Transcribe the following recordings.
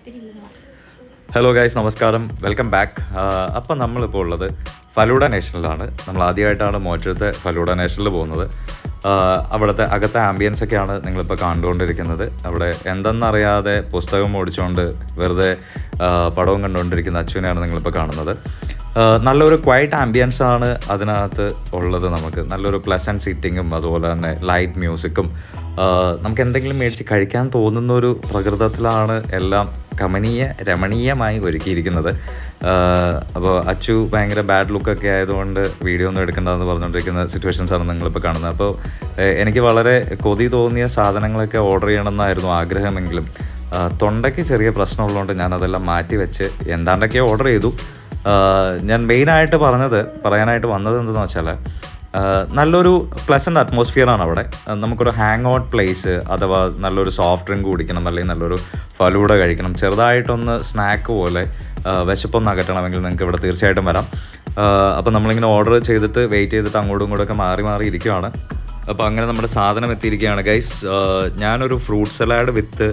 hello guys നമസ്കാരം welcome back അപ്പം നമ്മളിപ്പോൾ ഉള്ളത് ഫലൂഡ നാഷണലാണ് നമ്മൾ ആദ്യമായിട്ടാണ് മോറ്റത്തെ ഫലൂഡ നാഷണലിൽ പോകുന്നത് ആ, അവിടുത്തെ അകത്തെ ആംബിയൻസ് ഒക്കെയാണ് നിങ്ങളിപ്പോൾ കണ്ടുകൊണ്ടിരിക്കുന്നത് അവിടെ എന്തെന്നറിയാതെ പുസ്തകം ഓടിച്ചുകൊണ്ട് വെറുതെ ആ, പടവും കണ്ടുകൊണ്ടിരിക്കുന്ന അച്ഛനെയാണ് നിങ്ങളിപ്പോൾ കാണുന്നത് ആ, നല്ലൊരു ക്വയറ്റ് ആംബിയൻസ് ആണ് അതിനകത്ത് ഉള്ളത് നമുക്ക് നല്ലൊരു പ്ലസൻറ്റ് സീറ്റിങ്ങും അതുപോലെ തന്നെ ലൈറ്റ് മ്യൂസിക്കും നമുക്ക് എന്തെങ്കിലും മേടിച്ച് കഴിക്കാൻ തോന്നുന്ന ഒരു പ്രകൃതത്തിലാണ് എല്ലാം കമനീയ രമണീയമായി ഒരുക്കിയിരിക്കുന്നത് അപ്പോൾ അച്ചു ഭയങ്കര ബാഡ് ലുക്കൊക്കെ ആയതുകൊണ്ട് വീഡിയോ ഒന്നും എടുക്കേണ്ടതെന്ന് പറഞ്ഞുകൊണ്ടിരിക്കുന്ന സിറ്റുവേഷൻസ് ആണ് നിങ്ങളിപ്പോൾ കാണുന്നത് അപ്പോൾ ഏഹ്, എനിക്ക് വളരെ കൊതി തോന്നിയ സാധനങ്ങളൊക്കെ ഓർഡർ ചെയ്യണമെന്നായിരുന്നു ആഗ്രഹമെങ്കിലും ആ, തൊണ്ടയ്ക്ക് ചെറിയ പ്രശ്നമുള്ളതുകൊണ്ട് ഞാൻ അതെല്ലാം മാറ്റി വെച്ച് എന്താണ്ടൊക്കെ ഓർഡർ ചെയ്തു ആ, ഞാൻ മെയിനായിട്ട് പറഞ്ഞത് പറയാനായിട്ട് വന്നത് എന്തെന്ന് വെച്ചാൽ ആഹ് നല്ലൊരു പ്ലസൻ്റ് അറ്റ്മോസ്ഫിയറാണ് അവിടെ ആഹ് നമുക്കൊരു ഹാങ് ഔട്ട് പ്ലേസ് അഥവാ നല്ലൊരു സോഫ്റ്റ് ഡ്രിങ്ക് കുടിക്കണം അല്ലെങ്കിൽ നല്ലൊരു ഫലൂഡ കഴിക്കണം ചെറുതായിട്ടൊന്ന് സ്നാക്ക് പോലെ ആഹ് വിശപ്പൊന്ന് അകറ്റണമെങ്കിൽ നിങ്ങൾക്ക് ഇവിടെ തീർച്ചയായിട്ടും വരാം അപ്പോൾ നമ്മളിങ്ങനെ ഓർഡർ ചെയ്തിട്ട് വെയിറ്റ് ചെയ്തിട്ട് അങ്ങോട്ടും ഇങ്ങോട്ടൊക്കെ മാറി മാറി ഇരിക്കുകയാണ് അപ്പോൾ അങ്ങനെ നമ്മുടെ സാധനം എത്തിയിരിക്കുകയാണ് ഗൈസ് ഞാനൊരു ഫ്രൂട്ട് സലാഡ് വിത്ത്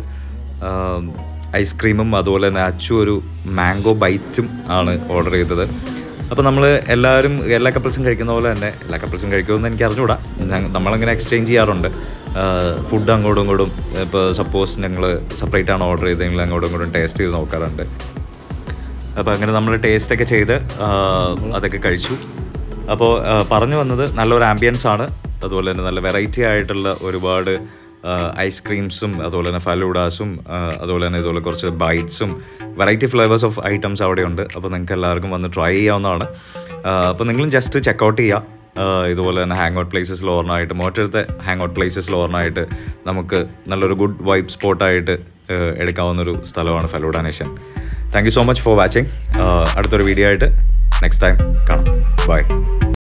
ഐസ്ക്രീമും അതുപോലെ തന്നെ അച്ചു ഒരു മാംഗോ ബൈറ്റും ആണ് ഓർഡർ ചെയ്തത് അപ്പോൾ നമ്മൾ എല്ലാവരും എല്ലാ കപ്പിൾസും കഴിക്കുന്ന പോലെ തന്നെ എല്ലാ കപ്പിൾസും കഴിക്കുമെന്ന് എനിക്ക് അറിഞ്ഞുകൂടാ ഞങ്ങ- നമ്മളങ്ങനെ എക്സ്ചേഞ്ച് ചെയ്യാറുണ്ട് ഫുഡ് അങ്ങോട്ടും ഇങ്ങോട്ടും ഇപ്പോൾ സപ്പോസ് ഞങ്ങൾ സെപ്പറേറ്റ് ആണ് ഓർഡർ ചെയ്തെങ്കിൽ അങ്ങോട്ടും ഇങ്ങോട്ടും ടേസ്റ്റ് ചെയ്ത് നോക്കാറുണ്ട് അപ്പോൾ അങ്ങനെ നമ്മൾ ടേസ്റ്റൊക്കെ ചെയ്ത് ആ, അതൊക്കെ കഴിച്ചു അപ്പോൾ ആ, പറഞ്ഞു വന്നത് നല്ലൊരു ആംബിയൻസ് ആണ് അതുപോലെ തന്നെ നല്ല വെറൈറ്റി ആയിട്ടുള്ള ഒരുപാട് ഐസ്ക്രീംസും അതുപോലെ തന്നെ ഫലൂഡാസും ആ, അതുപോലെ തന്നെ ഇതുപോലെ കുറച്ച് ബൈറ്റ്സും വെറൈറ്റി ഫ്ലേവേഴ്സ് ഓഫ് ഐറ്റംസ് അവിടെയുണ്ട് അപ്പോൾ നിങ്ങൾക്ക് എല്ലാവർക്കും വന്ന് ട്രൈ ചെയ്യാവുന്നതാണ് അപ്പോൾ നിങ്ങളും ജസ്റ്റ് ചെക്കൗട്ട് ചെയ്യുക ആ, ഇതുപോലെ തന്നെ ഹാങ് ഔട്ട് പ്ലേസസിൽ ഓർണമായിട്ട് മോറ്റടുത്തെ ഹാങ് ഔട്ട് പ്ലേസസിൽ ഓർണമായിട്ട് നമുക്ക് നല്ലൊരു ഗുഡ് വൈബ് സ്പോട്ടായിട്ട് എടുക്കാവുന്നൊരു സ്ഥലമാണ് Falooda Nation thank you so much for watching അടുത്തൊരു വീഡിയോ ആയിട്ട് നെക്സ്റ്റ് ടൈം കാണാം ബൈ